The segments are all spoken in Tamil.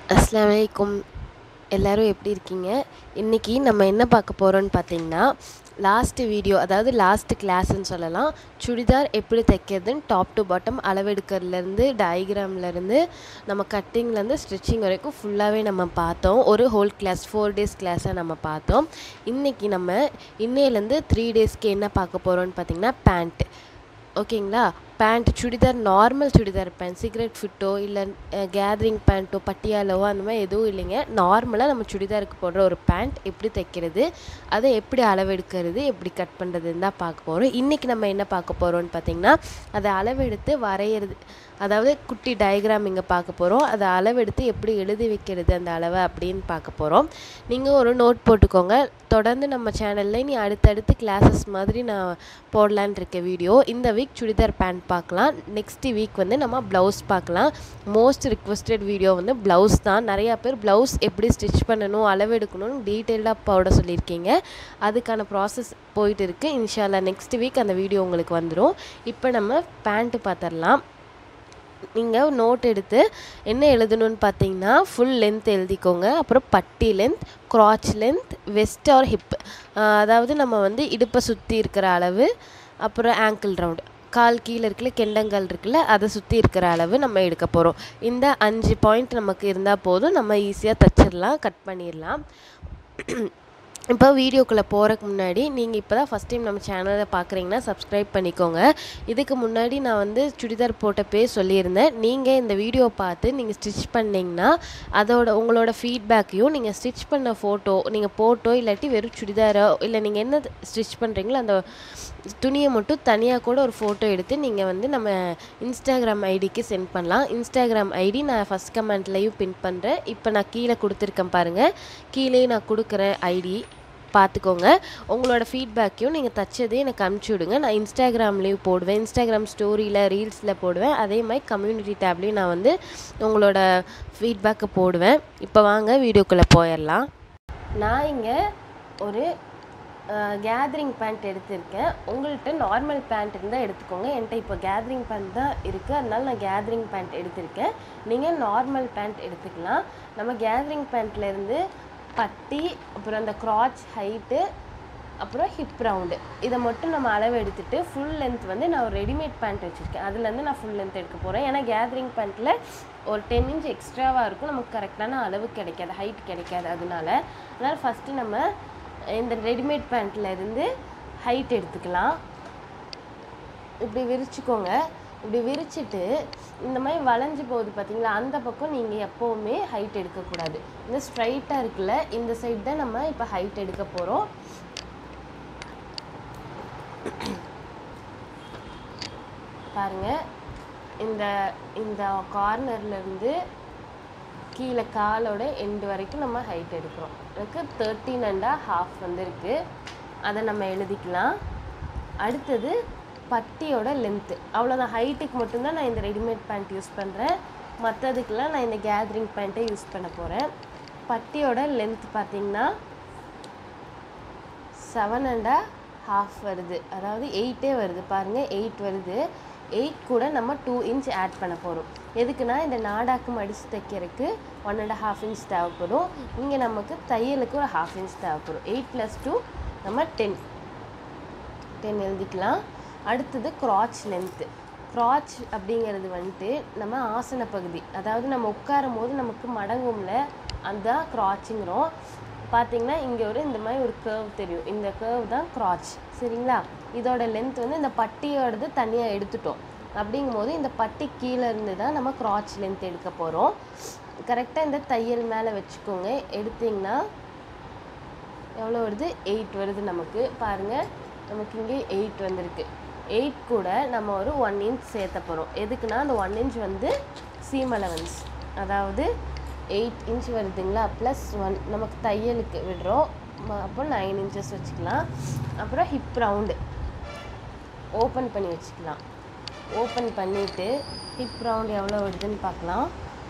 அஸ்ஸலாமு அலைக்கும் எல்லோரும் எப்படி இருக்கீங்க இன்றைக்கி நம்ம என்ன பார்க்க போகிறோன்னு பார்த்தீங்கன்னா லாஸ்ட்டு வீடியோ அதாவது லாஸ்ட்டு கிளாஸ்ன்னு சொல்லலாம் சுடிதார் எப்படி தைக்கிறதுன்னு டாப் டு பாட்டம் அளவெடுக்கிறதுலேருந்து டயக்ராம்லேருந்து நம்ம கட்டிங்லேருந்து ஸ்டிச்சிங் வரைக்கும் ஃபுல்லாகவே நம்ம பார்த்தோம் ஒரு ஹோல் கிளாஸ் ஃபோர் டேஸ் கிளாஸாக நம்ம பார்த்தோம் இன்றைக்கி நம்ம இன்னையிலேருந்து த்ரீ டேஸ்க்கு என்ன பார்க்க போகிறோன்னு பார்த்தீங்கன்னா பேண்ட்டு ஓகேங்களா pant churidar normal churidar pant cigarette ஃபிட்டோ இல்லை கேதரிங் பேண்ட்டோ பட்டியாலவோ அந்த மாதிரி எதுவும் இல்லைங்க நார்மலாக நம்ம சுடிதாருக்கு போடுற ஒரு பேண்ட் எப்படி தைக்கிறது அதை எப்படி அளவெடுக்கிறது எப்படி கட் பண்ணுறதுன்னு தான் பார்க்க போகிறோம் இன்றைக்கி நம்ம என்ன பார்க்க போகிறோம்னு பார்த்தீங்கன்னா அதை அளவெடுத்து வரைகிறது அதாவது குட்டி டயக்ராம் இங்கே பார்க்க போகிறோம் அதை அளவெடுத்து எப்படி எழுதி வைக்கிறது அந்த அளவை அப்படின்னு பார்க்க போகிறோம் நீங்கள் ஒரு நோட் போட்டுக்கோங்க தொடர்ந்து நம்ம சேனலில் இனி அடுத்தடுத்து கிளாஸஸ் மாதிரி நான் போடலான் இருக்க வீடியோ இந்த வீக் சுடிதார் பேண்ட் பார்க்கலாம் நெக்ஸ்ட் வீக் வந்து நம்ம ப்ளவுஸ் பார்க்கலாம் மோஸ்ட் ரிக்வஸ்டட் வீடியோ வந்து ப்ளவுஸ் தான் நிறையா பேர் ப்ளவுஸ் எப்படி ஸ்டிச் பண்ணணும் அளவெடுக்கணும்னு டீட்டெயிலாக போட சொல்லியிருக்கீங்க அதுக்கான ப்ராசஸ் போயிட்டு இருக்குது இன்ஷால்லா நெக்ஸ்ட் வீக் அந்த வீடியோ உங்களுக்கு வந்துடும் இப்போ நம்ம பேண்ட்டு பார்த்துடலாம் நீங்கள் நோட் எடுத்து என்ன எழுதணும்னு பார்த்தீங்கன்னா ஃபுல் லென்த் எழுதிக்கோங்க அப்புறம் பட்டி length crotch length waist or hip அதாவது நம்ம வந்து இடுப்பை சுற்றி இருக்கிற அளவு அப்புறம் ஆங்கிள் ரவுண்டு கால் கீழே இருக்குல்ல கெண்டங்கால் இருக்குல்ல அதை சுற்றி இருக்கிற அளவு நம்ம எடுக்க போகிறோம் இந்த அஞ்சு பாயிண்ட் நமக்கு இருந்தால் போதும் நம்ம ஈஸியாக தச்சிடலாம் கட் பண்ணிடலாம் இப்போ வீடியோக்குள்ளே போகிறதுக்கு முன்னாடி நீங்கள் இப்போ தான் ஃபஸ்ட் டைம் நம்ம சேனலை பார்க்குறீங்கன்னா சப்ஸ்கிரைப் பண்ணிக்கோங்க இதுக்கு முன்னாடி நான் வந்து சுடிதார் போட்டப்பே சொல்லியிருந்தேன் நீங்கள் இந்த வீடியோ பார்த்து நீங்கள் ஸ்டிச் பண்ணிங்கன்னா அதோட உங்களோட ஃபீட்பேக்கையும் நீங்கள் ஸ்டிச் பண்ண ஃபோட்டோ நீங்கள் போட்டோ இல்லாட்டி வெறும் சுடிதாரோ இல்லை நீங்கள் என்ன ஸ்டிச் பண்ணுறீங்களோ அந்த துணியை மட்டும் தனியாக கூட ஒரு ஃபோட்டோ எடுத்து நீங்கள் வந்து நம்ம இன்ஸ்டாகிராம் ஐடிக்கு சென்ட் பண்ணலாம் இன்ஸ்டாகிராம் ஐடி நான் ஃபஸ்ட் கமெண்ட்லேயும் பின் பண்ணுறேன் இப்போ நான் கீழே கொடுத்துருக்கேன் பாருங்கள் கீழே நான் கொடுக்குற ஐடி பார்த்துக்கோங்க உங்களோட ஃபீட்பேக்கையும் நீங்கள் தச்சதே எனக்கு அனுப்பிச்சி விடுங்க நான் இன்ஸ்டாகிராம்லேயும் போடுவேன் இன்ஸ்டாகிராம் ஸ்டோரியில் ரீல்ஸில் போடுவேன் அதே மாதிரி கம்யூனிட்டி டேப்லேயும் நான் வந்து உங்களோட ஃபீட்பேக்கை போடுவேன் இப்போ வாங்க வீடியோக்குள்ளே போயிடலாம் நான் இங்கே ஒரு கேதரிங் பேண்ட் எடுத்திருக்கேன் உங்கள்கிட்ட நார்மல் பேண்ட் இருந்தால் எடுத்துக்கோங்க என்கிட்ட இப்போ கேதரிங் பேண்ட் தான் இருக்குது அதனால நான் கேதரிங் பேண்ட் எடுத்திருக்கேன் நீங்கள் நார்மல் பேண்ட் எடுத்துக்கலாம் நம்ம கேதரிங் பேண்ட்லேருந்து பட்டி அப்புறம் அந்த க்ராச் ஹைட்டு அப்புறம் ஹிப் ரவுண்டு இதை மட்டும் நம்ம அளவு எடுத்துகிட்டு ஃபுல் லென்த் வந்து நான் ஒரு ரெடிமேட் பேண்ட் வச்சுருக்கேன் அதுலேருந்து நான் ஃபுல் லென்த் எடுக்க போகிறேன் ஏன்னா கேதரிங் பேண்ட்டில் ஒரு டென் இன்ச் எக்ஸ்ட்ராவாக இருக்கும் நமக்கு கரெக்டான அளவு கிடைக்காது ஹைட் கிடைக்காது அதனால அதனால் ஃபஸ்ட்டு நம்ம இந்த ரெடிமேட் பேண்ட்டில் இருந்து ஹைட் எடுத்துக்கலாம் இப்படி விரிச்சுக்கோங்க இப்படி விரிச்சிட்டு இந்த மாதிரி வளைஞ்சு போகுது பார்த்தீங்களா அந்த பக்கம் நீங்கள் எப்போவுமே ஹைட் எடுக்கக்கூடாது இந்த ஸ்ட்ரைட்டாக இருக்குல்ல இந்த சைடு தான் நம்ம இப்போ ஹைட் எடுக்க போகிறோம் பாருங்க இந்த இந்த கார்னர்லேருந்து கீழே காலோட எண்டு வரைக்கும் நம்ம ஹைட் எடுக்கிறோம் எனக்கு தேர்ட்டீன் அண்டா ஹாஃப் வந்துருக்கு அதை நம்ம எழுதிக்கலாம் அடுத்தது பட்டியோட லென்த்து அவ்வளோதான் ஹைட்டுக்கு மட்டும்தான் நான் இந்த ரெடிமேட் பேண்ட் யூஸ் பண்ணுறேன் மற்றதுக்கெல்லாம் நான் இந்த கேதரிங் பேண்ட்டை யூஸ் பண்ண போகிறேன் பட்டியோட லென்த் பார்த்திங்கன்னா செவன் அண்டா ஹாஃப் வருது அதாவது எயிட்டே வருது பாருங்கள் எயிட் வருது எயிட் கூட நம்ம டூ இன்ச் ஆட் பண்ண போகிறோம் எதுக்குன்னா இந்த நாடாக்கு மடித்து தைக்கிறதுக்கு ஒன் அண்ட் ஹாஃப் இன்ச் தேவைப்படும் இங்கே நமக்கு தையலுக்கு ஒரு ஹாஃப் இன்ச் தேவைப்படும் எயிட் ப்ளஸ் டூ நம்ம டென் டென் எழுதிக்கலாம் அடுத்தது க்ராச் லென்த்து க்ராச் அப்படிங்கிறது வந்துட்டு நம்ம ஆசன பகுதி அதாவது நம்ம உட்காரும் போது நமக்கு மடங்கும்ல அந்த க்ராச்சுங்கிறோம் பார்த்தீங்கன்னா இங்கே ஒரு இந்த மாதிரி ஒரு கேர்வ் தெரியும் இந்த கேர்வ் தான் க்ராச் சரிங்களா இதோட லென்த் வந்து இந்த பட்டியோடது தனியாக எடுத்துட்டோம் அப்படிங்கும்போது இந்த பட்டி கீழே இருந்து தான் நம்ம க்ராச் லென்த் எடுக்க போகிறோம் கரெக்டாக இந்த தையல் மேலே வச்சுக்கோங்க எடுத்திங்கன்னா எவ்வளோ வருது எயிட் வருது நமக்கு பாருங்கள் நமக்கு இங்கே எயிட் வந்திருக்கு எயிட் கூட நம்ம ஒரு ஒன் இன்ச் சேர்த்த போகிறோம் எதுக்குன்னா அந்த ஒன் இன்ச் வந்து சீம் அலவன்ஸ் அதாவது எயிட் இன்ச் வருதுங்களா ப்ளஸ் ஒன் நமக்கு தையலுக்கு விடுறோம் அப்போ நைன் இன்ச்சஸ் வச்சுக்கலாம் அப்புறம் ஹிப் ரவுண்டு ஓப்பன் பண்ணி வச்சுக்கலாம் ஓப்பன் பண்ணிவிட்டு ஹிப் ரவுண்டு எவ்வளோ வருதுன்னு பார்க்கலாம்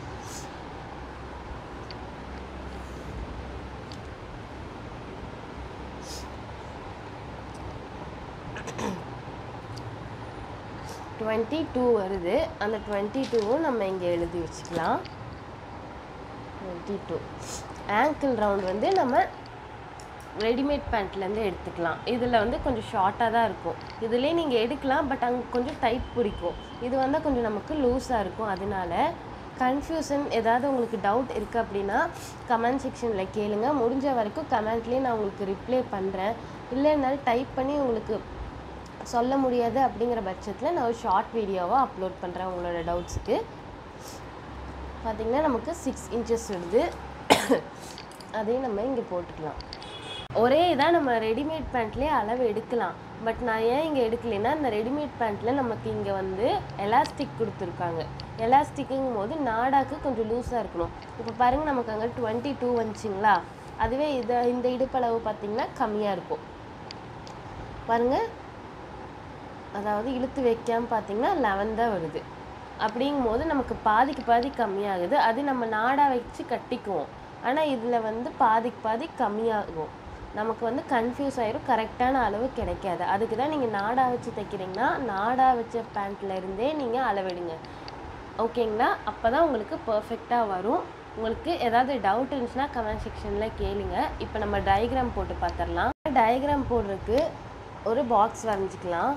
டுவெண்ட்டி டூ வருது அந்த டுவெண்ட்டி டூவும் நம்ம இங்கே எழுதி வச்சுக்கலாம் டுவெண்ட்டி டூ ஆங்கிள் ரவுண்ட் வந்து நம்ம ரெடிமேட் பேண்ட்லேருந்து எடுத்துக்கலாம் இதில் வந்து கொஞ்சம் ஷார்ட்டாக தான் இருக்கும் இதுலேயே நீங்கள் எடுக்கலாம் பட் அங்கே கொஞ்சம் டைட் பிடிக்கும் இது வந்து கொஞ்சம் நமக்கு லூஸாக இருக்கும் அதனால கன்ஃபியூஷன் ஏதாவது உங்களுக்கு டவுட் இருக்குது அப்படின்னா கமெண்ட் செக்ஷனில் கேளுங்க முடிஞ்ச வரைக்கும் கமெண்ட்லேயே நான் உங்களுக்கு ரிப்ளை பண்ணுறேன் இல்லைனாலும் டைப் பண்ணி உங்களுக்கு சொல்ல முடியாது அப்படிங்கிற பட்சத்தில் நான் ஒரு ஷார்ட் வீடியோவாக அப்லோட் பண்ணுறேன் உங்களோட டவுட்ஸுக்கு பார்த்திங்கன்னா நமக்கு சிக்ஸ் இன்ச்சஸ் வருது அதையும் நம்ம இங்கே போட்டுக்கலாம் ஒரே இதாக நம்ம ரெடிமேட் பேண்ட்லேயே அளவு எடுக்கலாம் பட் நான் ஏன் இங்கே எடுக்கலைன்னா இந்த ரெடிமேட் பேண்ட்டில் நமக்கு இங்கே வந்து எலாஸ்டிக் கொடுத்துருக்காங்க எலாஸ்டிக்குங்கும் போது நாடாக்கு கொஞ்சம் லூஸாக இருக்கணும் இப்போ பாருங்கள் நமக்கு அங்கே டுவெண்ட்டி டூ வந்துச்சிங்களா அதுவே இதை இந்த இடுப்பளவு பார்த்திங்கன்னா கம்மியாக இருக்கும் பாருங்கள் அதாவது இழுத்து வைக்காமல் பார்த்தீங்கன்னா லெவன் தான் வருது அப்படிங்கும் போது நமக்கு பாதிக்கு பாதி கம்மியாகுது அது நம்ம நாடா வச்சு கட்டிக்குவோம் ஆனால் இதில் வந்து பாதிக்கு பாதி கம்மியாகும் நமக்கு வந்து கன்ஃபியூஸ் ஆயிரும் கரெக்டான அளவு கிடைக்காது அதுக்கு தான் நீங்கள் நாடா வச்சு தைக்கிறீங்கன்னா நாடா வச்ச பேண்ட்ல இருந்தே நீங்கள் அளவெடுங்க ஓகேங்களா அப்போ தான் உங்களுக்கு பர்ஃபெக்டாக வரும் உங்களுக்கு ஏதாவது டவுட் இருந்துச்சுன்னா கமெண்ட் செக்ஷனில் கேளுங்க இப்போ நம்ம டயக்ராம் போட்டு பார்த்துடலாம் டயக்ராம் போடுறதுக்கு ஒரு பாக்ஸ் வரைஞ்சிக்கலாம்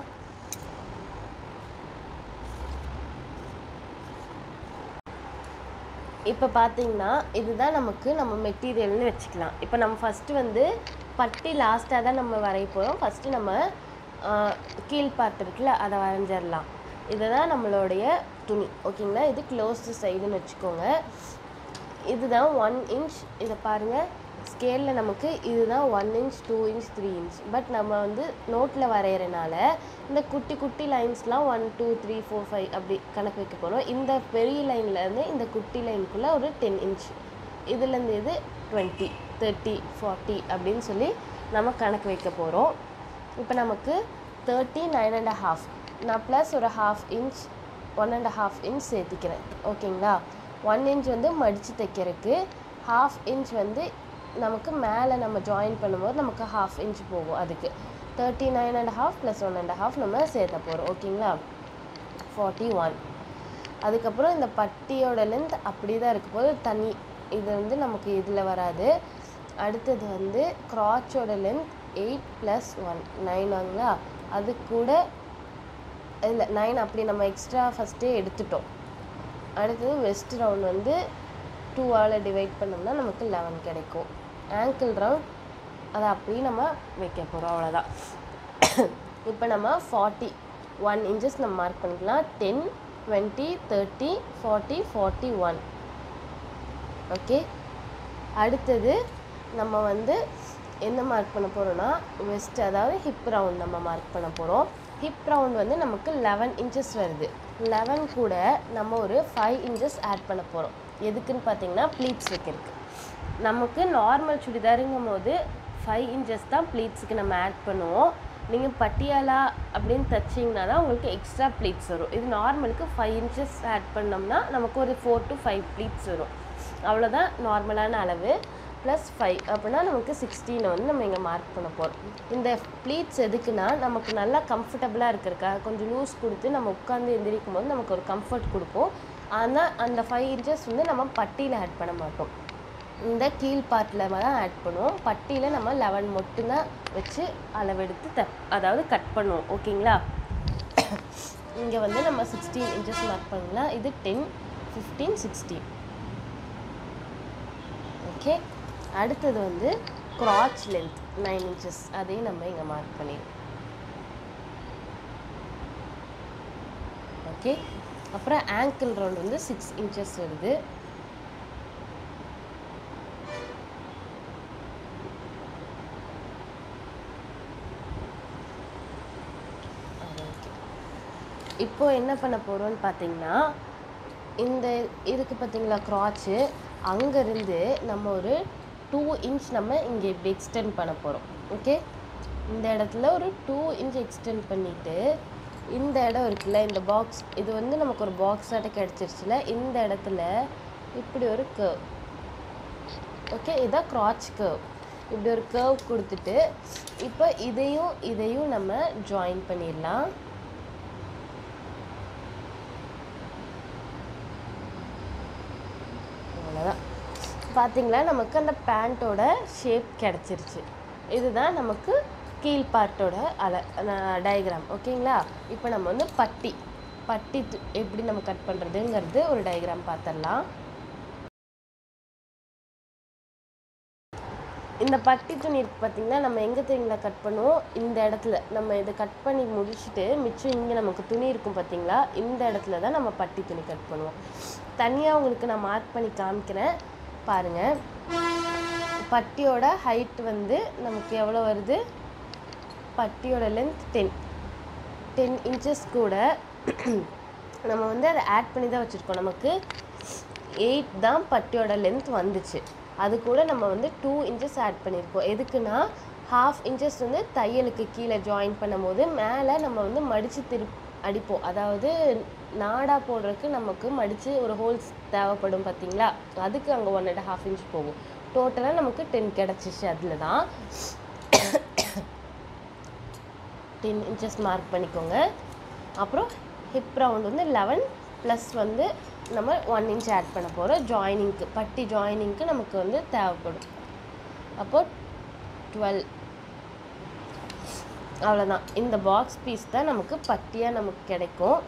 இப்போ பார்த்தீங்கன்னா இதுதான் நமக்கு நம்ம மெட்டீரியல்னு வச்சுக்கலாம் இப்போ நம்ம ஃபஸ்ட்டு வந்து பட்டி லாஸ்ட்டாக தான் நம்ம வரைய போகிறோம் ஃபஸ்ட்டு நம்ம ஆஹ், கீழ் பார்ட் இருக்குல்ல அதை வரைஞ்சிடலாம் இதுதான் நம்மளுடைய துணி ஓகேங்களா இது க்ளோஸ்டு சைடுன்னு வச்சுக்கோங்க இதுதான் ஒன் இன்ச் இதை பாருங்கள் ஸ்கேலில் நமக்கு இதுதான் one inch two inch three inch but நம்ம வந்து நோட்டில் வரைகிறனால இந்த குட்டி குட்டி லைன்ஸ்லாம் one two three four five அப்படி கணக்கு வைக்க போகிறோம் இந்த பெரிய லைன்லேருந்து இந்த குட்டி லைனுக்குள்ளே ஒரு டென் இன்ச் இதுலேருந்து இது டுவெண்ட்டி தேர்ட்டி ஃபார்ட்டி அப்படின்னு சொல்லி நம்ம கணக்கு வைக்க போகிறோம் இப்போ நமக்கு தேர்ட்டி நைன் அண்ட் ஹாஃப் நான் ப்ளஸ் ஒரு half inch one and half inch சேர்த்திக்கிறேன் ஓகேங்களா ஒன் இன்ச் வந்து மடித்து தைக்கிறதுக்கு ஹாஃப் இன்ச் வந்து நமக்கு மேலே நம்ம ஜாயின் பண்ணும்போது நமக்கு ஹாஃப் இன்ச் போகும் அதுக்கு thirty nine and half plus one and half நம்ம சேர்த்த போகிறோம் ஓகேங்களா ஃபார்ட்டி ஒன் அதுக்கப்புறம் இந்த பட்டியோட லென்த் அப்படி தான் இருக்க போது தனி இது வந்து நமக்கு இதில் வராது அடுத்தது வந்து க்ராச்சோட length eight plus one nine ஆகுங்களா அது கூட இல்லை நைன் அப்படி நம்ம எக்ஸ்ட்ரா ஃபஸ்ட்டே எடுத்துட்டோம் அடுத்தது வெஸ்ட் ரவுண்ட் வந்து டூவால் டிவைட் பண்ணோம்னா நமக்கு லெவன் கிடைக்கும் ஆங்கிள் ரவுண்ட் அதை அப்படியே நம்ம வைக்க போகிறோம் அவ்வளோதான் இப்போ நம்ம ஃபார்ட்டி ஒன் இன்ச்சஸ் நம்ம மார்க் பண்ணிக்கலாம் ten twenty thirty forty forty one okay அடுத்தது நம்ம வந்து என்ன மார்க் பண்ண போகிறோம்னா வெஸ்ட் அதாவது ஹிப் ரவுண்ட் நம்ம மார்க் பண்ண போகிறோம் ஹிப் ரவுண்ட் வந்து நமக்கு லெவன் இன்ச்சஸ் வருது லெவன் கூட நம்ம ஒரு ஃபைவ் இன்ச்சஸ் ஆட் பண்ண போகிறோம் எதுக்குன்னு பார்த்தீங்கன்னா ப்ளீட்ஸ் வைக்கிறதுக்கு நமக்கு நார்மல் சுடிதாருங்கும் போது ஃபைவ் இன்ச்சஸ் தான் ப்ளீட்ஸுக்கு நம்ம ஆட் பண்ணுவோம் நீங்கள் பட்டியாலா அப்படின்னு தைச்சிங்கன்னா தான் உங்களுக்கு எக்ஸ்ட்ரா ப்ளீட்ஸ் வரும் இது நார்மலுக்கு ஃபைவ் இன்ச்சஸ் ஆட் பண்ணோம்னா நமக்கு ஒரு ஃபோர் டு ஃபைவ் ப்ளீட்ஸ் வரும் அவ்வளோதான் நார்மலான அளவு ப்ளஸ் ஃபைவ் அப்படின்னா நமக்கு சிக்ஸ்டீனை வந்து நம்ம இங்கே மார்க் பண்ண போகிறோம் இந்த ப்ளீட்ஸ் எதுக்குன்னா நமக்கு நல்லா கம்ஃபர்டபுளாக இருக்கிறக்கா கொஞ்சம் லூஸ் கொடுத்து நம்ம உட்காந்து எந்திரிக்கும் போது நமக்கு ஒரு கம்ஃபர்ட் கொடுக்கும் ஆனால் அந்த ஃபைவ் இன்ச்சஸ் வந்து நம்ம பட்டியில் ஆட் பண்ண மாட்டோம் இந்த கீழ் பார்ட்டில் தான் ஆட் பண்ணுவோம் பட்டியில் நம்ம லெவன் மட்டும்தான் வச்சு அளவெடுத்து த அதாவது கட் பண்ணுவோம் ஓகேங்களா இங்கே வந்து நம்ம சிக்ஸ்டீன் இன்ச்சஸ் மார்க் பண்ணலாம் இது டென் ஃபிஃப்டீன் சிக்ஸ்டீன் ஓகே அடுத்தது வந்து க்ராச் லென்த் நைன் இன்ச்சஸ் அதையும் நம்ம இங்கே மார்க் பண்ணிடுவோம் ஓகே அப்புறம் ஆங்கிள் ரவுண்ட் வந்து சிக்ஸ் இன்ச்சஸ் வருது அது okay. இப்போ என்ன பண்ண போகிறோம்னு பார்த்தீங்கன்னா இந்த இதுக்கு பார்த்தீங்களா க்ராச்சு அங்கேருந்து நம்ம ஒரு டூ இன்ச் நம்ம இங்கே இப்படி எக்ஸ்டெண்ட் பண்ண போகிறோம் ஓகே இந்த இடத்துல ஒரு டூ இன்ச் எக்ஸ்டெண்ட் பண்ணிவிட்டு இந்த இடம் இருக்குல்ல இந்த பாக்ஸ் இது வந்து நமக்கு ஒரு பாக்ஸ் ஆட்ட கிடச்சிருச்சுல இந்த இடத்துல இப்படி ஒரு கர்வ் ஓகே இதான் க்ராச் கர்வ் இப்படி ஒரு கர்வ் கொடுத்துட்டு இப்போ இதையும் இதையும் நம்ம ஜாயின் பண்ணிடலாம் அவ்வளோதான் பார்த்தீங்களா நமக்கு அந்த பேண்ட்டோட ஷேப் கிடச்சிருச்சு இதுதான் நமக்கு கீழ் பார்ட்டோட அல டயக்ராம் ஓகேங்களா இப்போ நம்ம வந்து பட்டி பட்டி து- எப்படி நம்ம கட் பண்ணுறதுங்கிறது ஒரு டயக்ராம் பார்த்துடலாம் இந்த பட்டி துணி இருக்கு பார்த்தீங்கன்னா நம்ம எங்கே தெரியுங்களா கட் பண்ணுவோம் இந்த இடத்துல நம்ம இதை கட் பண்ணி முடிச்சுட்டு மிச்சம் இங்கே நமக்கு துணி இருக்கும் பார்த்தீங்களா இந்த இடத்துல தான் நம்ம பட்டி துணி கட் பண்ணுவோம் தனியாக உங்களுக்கு நான் மார்க் பண்ணி காமிக்கிறேன் பாருங்கள் பட்டியோட ஹைட் வந்து நமக்கு எவ்வளோ வருது பட்டியோட லென்த் டென் டென் இன்ச்சஸ் கூட நம்ம வந்து அதை ஆட் பண்ணி தான் வச்சுருக்கோம் நமக்கு எயிட் தான் பட்டியோட லென்த் வந்துச்சு அது கூட நம்ம வந்து டூ இன்ச்சஸ் ஆட் பண்ணியிருக்கோம் எதுக்குன்னா ஹாஃப் இன்ச்சஸ் வந்து தையலுக்கு கீழே ஜாயின் பண்ணும்போது மேலே நம்ம வந்து மடித்து திருப் அடிப்போம் அதாவது நாடா போடுறதுக்கு நமக்கு மடித்து ஒரு ஹோல்ஸ் தேவைப்படும் பார்த்தீங்களா அதுக்கு அங்கே ஒன் அண்ட் ஹாஃப் இன்ச் போகும் டோட்டலாக நமக்கு டென் கிடச்சிச்சு அதில் தான் டென் இன்ச்சஸ் மார்க் பண்ணிக்கோங்க அப்புறம் ஹிப் ரவுண்ட் வந்து லெவன் ப்ளஸ் வந்து நம்ம ஒன் இன்ச் ஆட் பண்ண போகிறோம் ஜாயினிங்க்கு பட்டி ஜாயினிங்க்கு நமக்கு வந்து தேவைப்படும் அப்போ டுவெல் அவ்வளோதான் இந்த பாக்ஸ் பீஸ் தான் நமக்கு பட்டியாக நமக்கு கிடைக்கும்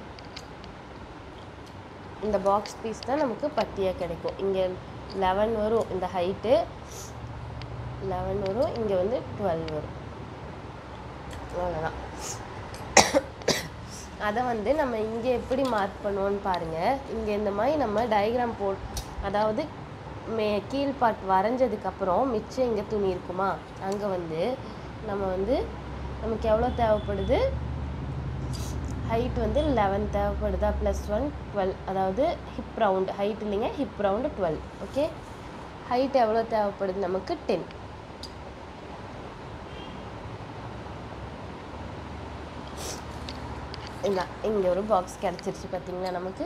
இந்த பாக்ஸ் பீஸ் தான் நமக்கு பட்டியாக கிடைக்கும் இங்கே லெவன் வரும் இந்த ஹைட்டு லெவன் வரும் இங்கே வந்து டுவெல் வரும் அவ்வளோதான் அதை வந்து நம்ம இங்கே எப்படி மார்க் பண்ணுவோம்னு பாருங்கள் இங்கே இந்த மாதிரி நம்ம டயக்ராம் போ அதாவது மே கீழ் பார்ட் வரைஞ்சதுக்கப்புறம் மிச்சம் இங்கே துணி இருக்குமா அங்கே வந்து நம்ம வந்து நமக்கு எவ்வளோ தேவைப்படுது ஹைட் வந்து லெவன் தேவைப்படுதா ப்ளஸ் ஒன் டுவெல் அதாவது ஹிப் ரவுண்டு ஹைட் இல்லைங்க hip round twelve okay height எவ்வளோ தேவைப்படுது நமக்கு டென் இல்லை இங்கே ஒரு பாக்ஸ் கிடச்சிருச்சு பார்த்தீங்களா நமக்கு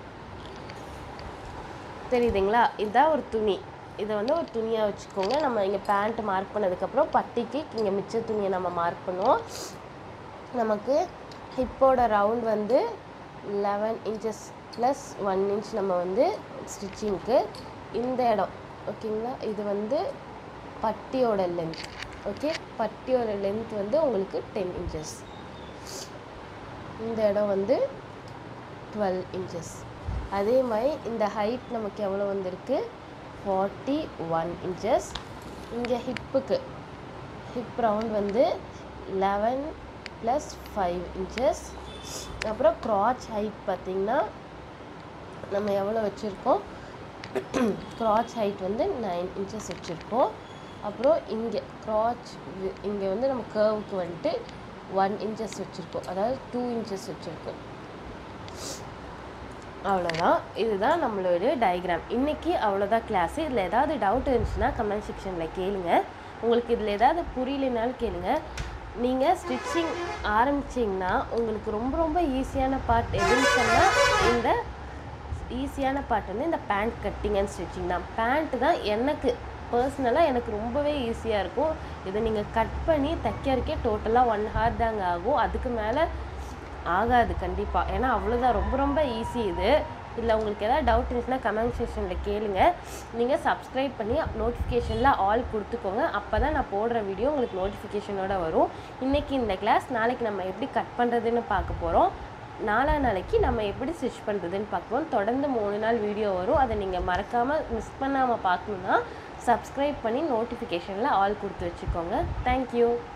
தெரியுதுங்களா இதுதான் ஒரு துணி இதை வந்து ஒரு துணியாக வச்சுக்கோங்க நம்ம இங்கே பேண்ட் மார்க் பண்ணதுக்கப்புறம் பட்டிக்கு இங்கே மிச்ச துணியை நம்ம மார்க் பண்ணுவோம் நமக்கு ஹிப்போட ரவுண்ட் வந்து eleven inches plus one inch நம்ம வந்து ஸ்டிச்சிங்க்கு இந்த இடம் ஓகேங்களா இது வந்து பட்டியோட லென்த் ஓகே பட்டியோட லென்த் வந்து உங்களுக்கு டென் இன்ச்சஸ் இந்த இடம் வந்து டுவெல் இன்ச்சஸ் அதே மாதிரி இந்த ஹைட் நமக்கு எவ்வளோ வந்திருக்கு ஃபார்ட்டி ஒன் இன்ச்சஸ் இங்கே ஹிப்புக்கு ஹிப் ரவுண்ட் வந்து லெவன் ப்ளஸ் ஃபைவ் இன்ச்சஸ் அப்புறம் க்ராச் ஹைட் பார்த்திங்கன்னா நம்ம எவ்வளோ வச்சுருக்கோம் க்ராச் ஹைட் வந்து நைன் இன்ச்சஸ் வச்சுருக்கோம் அப்புறம் இங்கே க்ராச் இங்கே வந்து நம்ம கேர்வுக்கு வந்துட்டு ஒன் இன்ச்சஸ் வச்சுருக்கோம் அதாவது டூ இன்ச்சஸ் வச்சுருக்கோம் அவ்வளோதான் இதுதான் நம்மளுடைய டயக்ராம் இன்றைக்கி அவ்வளோதான் கிளாஸு இதில் ஏதாவது டவுட் இருந்துச்சுன்னா கமெண்ட் செக்ஷனில் கேளுங்க உங்களுக்கு இதில் ஏதாவது புரியலைனாலும் கேளுங்க நீங்கள் ஸ்டிச்சிங் ஆரம்பிச்சிங்கன்னா உங்களுக்கு ரொம்ப ரொம்ப ஈஸியான பார்ட் எதுன்னு சொன்னால் இந்த ஈஸியான பார்ட் வந்து இந்த பேண்ட் கட்டிங் அண்ட் ஸ்டிச்சிங் தான் பேண்ட் தான் எனக்கு பர்சனலாக எனக்கு ரொம்பவே ஈஸியாக இருக்கும் இதை நீங்கள் கட் பண்ணி தைக்கிறதுக்கே டோட்டலாக ஒன் ஹவர் தாங்க ஆகும் அதுக்கு மேலே ஆகாது கண்டிப்பாக ஏன்னா அவ்வளோதான் ரொம்ப ரொம்ப ஈஸி இது இதில் உங்களுக்கு ஏதாவது டவுட் இருந்துச்சுன்னா கமெண்ட் செக்ஷனில் கேளுங்க நீங்கள் சப்ஸ்கிரைப் பண்ணி நோட்டிஃபிகேஷனில் ஆல் கொடுத்துக்கோங்க அப்போ தான் நான் போடுற வீடியோ உங்களுக்கு நோட்டிஃபிகேஷனோட வரும் இன்றைக்கி இந்த கிளாஸ் நாளைக்கு நம்ம எப்படி கட் பண்ணுறதுன்னு பார்க்க போகிறோம் நாளா நாளைக்கு நம்ம எப்படி ஸ்டிச் பண்ணுறதுன்னு பார்ப்போம் தொடர்ந்து மூணு நாள் வீடியோ வரும் அதை நீங்கள் மறக்காமல் மிஸ் பண்ணாமல் பார்க்கணுன்னா சப்ஸ்கிரைப் பண்ணி நோட்டிஃபிகேஷனில் ஆல் கொடுத்து வச்சுக்கோங்க தேங்க்யூ